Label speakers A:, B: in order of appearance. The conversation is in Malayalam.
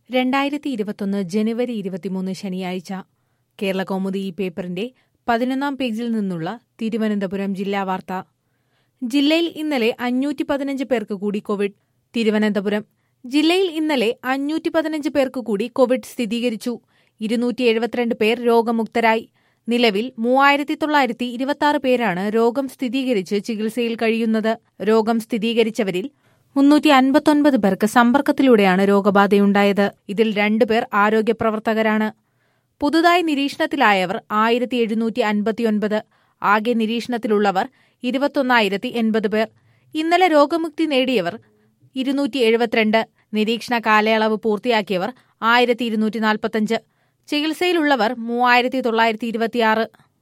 A: രണ്ടായിരത്തി ഇരുപത്തൊന്ന് ജനുവരി ഇരുപത്തിമൂന്ന് ശനിയാഴ്ച കേരള കൗമുദി ഈ പേപ്പറിന്റെ പതിനൊന്നാം പേജിൽ നിന്നുള്ള തിരുവനന്തപുരം ജില്ലാ വാർത്ത ജില്ലയിൽ ഇന്നലെ അഞ്ഞൂറ്റി പതിനഞ്ച് പേർക്ക് കൂടി കോവിഡ് തിരുവനന്തപുരം ജില്ലയിൽ ഇന്നലെ അഞ്ഞൂറ്റി പതിനഞ്ച് പേർക്ക് കൂടി കോവിഡ് സ്ഥിരീകരിച്ചു ഇരുന്നൂറ്റി എഴുപത്തിരണ്ട് പേർ രോഗമുക്തരായി നിലവിൽ മൂവായിരത്തി തൊള്ളായിരത്തി ഇരുപത്തി പേരാണ് രോഗം സ്ഥിരീകരിച്ച് ചികിത്സയിൽ കഴിയുന്നത് രോഗം സ്ഥിരീകരിച്ചവരിൽ മുന്നൂറ്റി അൻപത്തൊൻപത് പേർക്ക് സമ്പർക്കത്തിലൂടെയാണ് രോഗബാധയുണ്ടായത് ഇതിൽ രണ്ടുപേർ ആരോഗ്യപ്രവർത്തകരാണ് പുതുതായി നിരീക്ഷണത്തിലായവർ ആയിരത്തി എഴുന്നൂറ്റി അൻപത്തിയൊൻപത് ആകെ നിരീക്ഷണത്തിലുള്ളവർ ഇരുപത്തൊന്നായിരത്തി എൺപത് പേർ ഇന്നലെ രോഗമുക്തി നേടിയവർ ഇരുന്നൂറ്റി എഴുപത്തിരണ്ട് നിരീക്ഷണ കാലയളവ് പൂർത്തിയാക്കിയവർ ആയിരത്തി ഇരുന്നൂറ്റി നാൽപ്പത്തഞ്ച് ചികിത്സയിലുള്ളവർ മൂവായിരത്തി തൊള്ളായിരത്തി ഇരുപത്തിയാറ്